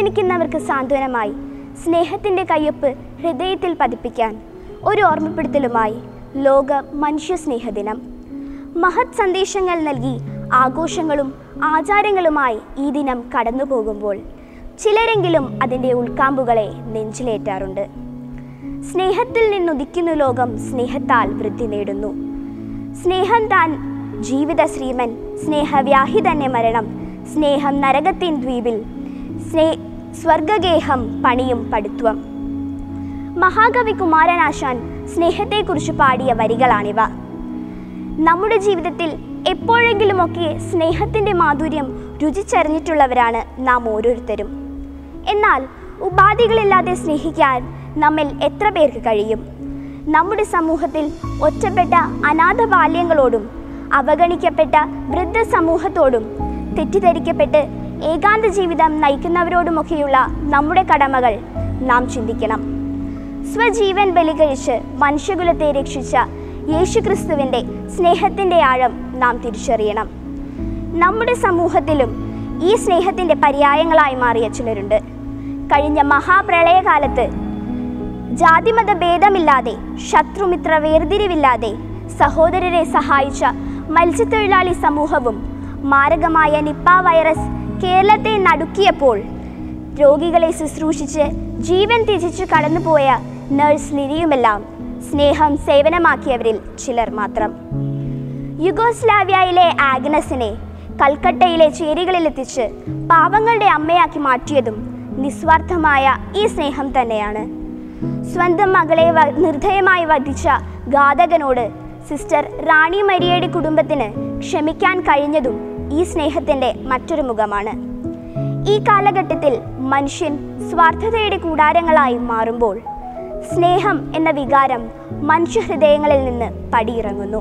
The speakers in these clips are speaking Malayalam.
വേദനിക്കുന്നവർക്ക് സാന്ത്വനമായി സ്നേഹത്തിൻ്റെ കയ്യൊപ്പ് ഹൃദയത്തിൽ പതിപ്പിക്കാൻ ഒരു ഓർമ്മപ്പെടുത്തലുമായി ലോക മനുഷ്യ സ്നേഹദിനം മഹത് സന്ദേശങ്ങൾ നൽകി ആഘോഷങ്ങളും ആചാരങ്ങളുമായി ഈ ദിനം കടന്നു പോകുമ്പോൾ ചിലരെങ്കിലും അതിൻ്റെ ഉൾക്കാമ്പുകളെ നെഞ്ചിലേറ്റാറുണ്ട് സ്നേഹത്തിൽ നിന്നുദിക്കുന്നു ലോകം സ്നേഹത്താൽ വൃദ്ധി നേടുന്നു സ്നേഹം താൻ ജീവിത ശ്രീമൻ സ്നേഹവ്യാഹി തന്നെ മരണം സ്നേഹം നരകത്തിൻ ദ്വീപിൽ സ്നേ സ്വർഗഗേഹം പണിയും പടുത്വം മഹാകവി കുമാരനാശാൻ സ്നേഹത്തെക്കുറിച്ച് പാടിയ വരികളാണിവ നമ്മുടെ ജീവിതത്തിൽ എപ്പോഴെങ്കിലുമൊക്കെ സ്നേഹത്തിൻ്റെ മാധുര്യം രുചിച്ചറിഞ്ഞിട്ടുള്ളവരാണ് നാം ഓരോരുത്തരും എന്നാൽ ഉപാധികളില്ലാതെ സ്നേഹിക്കാൻ നമ്മിൽ എത്ര പേർക്ക് കഴിയും നമ്മുടെ സമൂഹത്തിൽ ഒറ്റപ്പെട്ട അനാഥ ബാല്യങ്ങളോടും അവഗണിക്കപ്പെട്ട വൃദ്ധ സമൂഹത്തോടും തെറ്റിദ്ധരിക്കപ്പെട്ട് ഏകാന്ത ജീവിതം നയിക്കുന്നവരോടുമൊക്കെയുള്ള നമ്മുടെ കടമകൾ നാം ചിന്തിക്കണം സ്വജീവൻ ബലികഴിച്ച് മനുഷ്യകുലത്തെ രക്ഷിച്ച യേശുക്രിസ്തുവിൻ്റെ സ്നേഹത്തിൻ്റെ ആഴം നാം തിരിച്ചറിയണം നമ്മുടെ സമൂഹത്തിലും ഈ സ്നേഹത്തിൻ്റെ പര്യായങ്ങളായി മാറിയ ചിലരുണ്ട് കഴിഞ്ഞ മഹാപ്രളയകാലത്ത് ജാതിമത ഭേദമില്ലാതെ ശത്രുമിത്ര വേർതിരിവില്ലാതെ സഹോദരരെ സഹായിച്ച മത്സ്യത്തൊഴിലാളി സമൂഹവും മാരകമായ നിപ്പ വൈറസ് കേരളത്തെ നടുക്കിയപ്പോൾ രോഗികളെ ശുശ്രൂഷിച്ച് ജീവൻ ത്യജിച്ച് കടന്നുപോയ നഴ്സ് ലിനിയുമെല്ലാം സ്നേഹം സേവനമാക്കിയവരിൽ ചിലർ മാത്രം യുഗോസ്ലാവ്യയിലെ ആഗ്നസിനെ കൽക്കട്ടയിലെ ചേരികളിലെത്തിച്ച് പാവങ്ങളുടെ അമ്മയാക്കി മാറ്റിയതും നിസ്വാർത്ഥമായ ഈ സ്നേഹം തന്നെയാണ് സ്വന്തം മകളെ വ- നിർദ്ധയമായി വധിച്ച ഘാതകനോട് സിസ്റ്റർ റാണി മരിയയുടെ കുടുംബത്തിന് ക്ഷമിക്കാൻ കഴിഞ്ഞതും ഈ സ്നേഹത്തിൻ്റെ മറ്റൊരു മുഖമാണ് ഈ കാലഘട്ടത്തിൽ മനുഷ്യൻ സ്വാർത്ഥതയുടെ കൂടാരങ്ങളായി മാറുമ്പോൾ സ്നേഹം എന്ന വികാരം മനുഷ്യഹൃദയങ്ങളിൽ നിന്ന് പടിയിറങ്ങുന്നു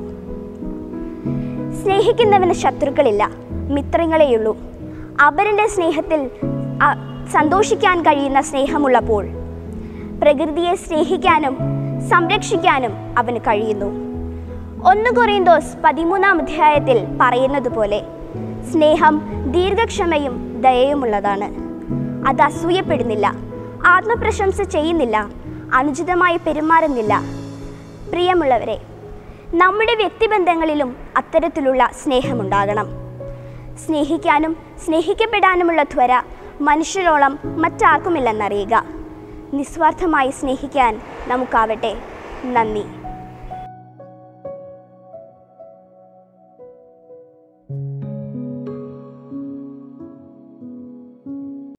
സ്നേഹിക്കുന്നവന് ശത്രുക്കളില്ല മിത്രങ്ങളെയുള്ളൂ അവരുടെ സ്നേഹത്തിൽ അ- സന്തോഷിക്കാൻ കഴിയുന്ന സ്നേഹമുള്ളപ്പോൾ പ്രകൃതിയെ സ്നേഹിക്കാനും സംരക്ഷിക്കാനും അവന് കഴിയുന്നു ഒന്ന് കൊറിയന്തോസ് പതിമൂന്നാം അധ്യായത്തിൽ പറയുന്നത് പോലെ സ്നേഹം ദീർഘക്ഷമയും ദയയുമുള്ളതാണ് അത് അസൂയപ്പെടുന്നില്ല ആത്മപ്രശംസ ചെയ്യുന്നില്ല അനുചിതമായി പെരുമാറുന്നില്ല പ്രിയമുള്ളവരെ നമ്മുടെ വ്യക്തിബന്ധങ്ങളിലും അത്തരത്തിലുള്ള സ്നേഹമുണ്ടാകണം സ്നേഹിക്കാനും സ്നേഹിക്കപ്പെടാനുമുള്ള ത്വര മനുഷ്യരോളം മറ്റാർക്കുമില്ലെന്നറിയുക നിസ്വാർത്ഥമായി സ്നേഹിക്കാൻ നമുക്കാവട്ടെ നന്ദി